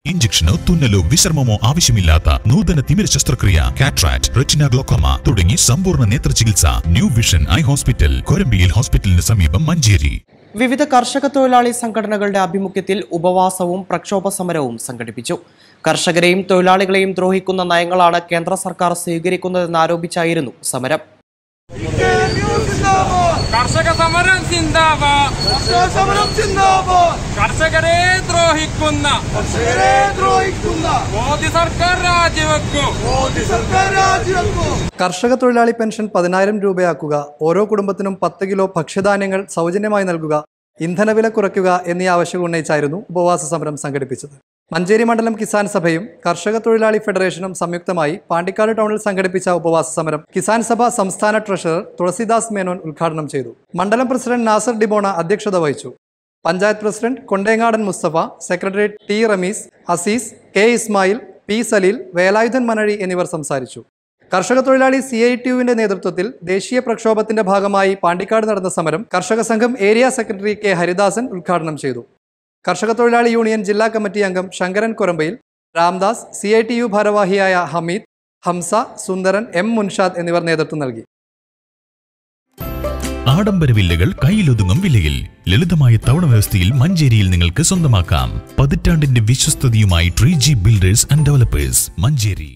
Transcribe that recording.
ഇഞ്ചക്ഷനോ തുന്നലോ വിശ്രമമോ ആവശ്യമില്ലാത്ത നൂതന തിമിര ശസ്ത്രക്രിയ കാട്രാക്ട് റെറ്റിന ഗ്ലോക്കോമ തുടങ്ങി സമ്പൂർണ്ണ നേത്ര ചികിത്സ ന്യൂ വിഷൻ ഐ ഹോസ്പിറ്റൽ കൊരമ്പിയിൽ ഹോസ്പിറ്റലിന് സമീപം മഞ്ചേരി വിവിധ കർഷക തൊഴിലാളി സംഘടനകളുടെ ആഭിമുഖ്യത്തിൽ ഉപവാസവും പ്രക്ഷോഭ സമരവും സംഘടിപ്പിച്ചു കർഷകരെയും തൊഴിലാളികളെയും ദ്രോഹിക്കുന്ന നയങ്ങളാണ് കേന്ദ്ര സർക്കാർ സ്വീകരിക്കുന്നതെന്നാരോപിച്ചായിരുന്നു സമരം കർഷക സമരം സിന്ദാബാദ് കർഷക സമരം സിന്ദാബാദ് കർഷകരെ ദ്രോഹിക്കുന്ന കർഷകരെ ദ്രോഹിക്കുന്ന മോദി സർക്കാർ രാജിവെക്കൂ മോദി സർക്കാർ രാജിവെക്കൂ കർഷക തൊഴിലാളി പെൻഷൻ പതിനായിരം രൂപയാക്കുക ഓരോ കുടുംബത്തിനും പത്ത് കിലോ ഭക്ഷ്യധാന്യങ്ങൾ സൗജന്യമായി നൽകുക ഇന്ധനവില കുറയ്ക്കുക എന്നീ ആവശ്യങ്ങൾ ഉന്നയിച്ചായിരുന്നു ഉപവാസ സമരം സംഘടിപ്പിച്ചത് മഞ്ചേരി മണ്ഡലം കിസാൻ സഭയും കർഷക തൊഴിലാളി ഫെഡറേഷനും സംയുക്തമായി പാണ്ടിക്കാട് ടൗണിൽ സംഘടിപ്പിച്ച ഉപവാസ സമരം കിസാൻ സഭ സംസ്ഥാന ട്രഷറർ തുളസിദാസ് മേനോൻ ഉദ്ഘാടനം ചെയ്തു മണ്ഡലം പ്രസിഡന്റ് നാസർ ഡിബോണ അധ്യക്ഷത വഹിച്ചു panchayat president Kondengadan Musthafa secretary T Rameez Azeez K Ismail P Saleel Velayudhan Manazhi എന്നിവർ സംസാരിച്ചു കർഷക തൊഴിലാളി സി ഐ ടി യുവിന്റെ നേതൃത്വത്തിൽ ദേശീയ പ്രക്ഷോഭത്തിന്റെ ഭാഗമായി പാണ്ടിക്കാട് നടന്ന സമരം കർഷക സംഘം ഏരിയ സെക്രട്ടറി കെ ഹരിദാസൻ ഉദ്ഘാടനം ചെയ്തു കർഷക തൊഴിലാളി യൂണിയൻ ജില്ലാ കമ്മിറ്റി അംഗം Sankaran Korambayil Ramdas C I T U ഭാരവാഹിയായ ഹമീദ് ഹംസ സുന്ദരൻ എം മുൻഷാദ് എന്നിവർ നേതൃത്വം നൽകി ആഡംബര വില്ലകൾ കയ്യിലൊതുങ്ങും വിലയിൽ ലളിതമായ തവണ വ്യവസ്ഥയിൽ മഞ്ചേരിയിൽ നിങ്ങൾക്ക് സ്വന്തമാക്കാം പതിറ്റാണ്ടിന്റെ വിശ്വസ്തതയുമായി tree G builders and developers Manjeri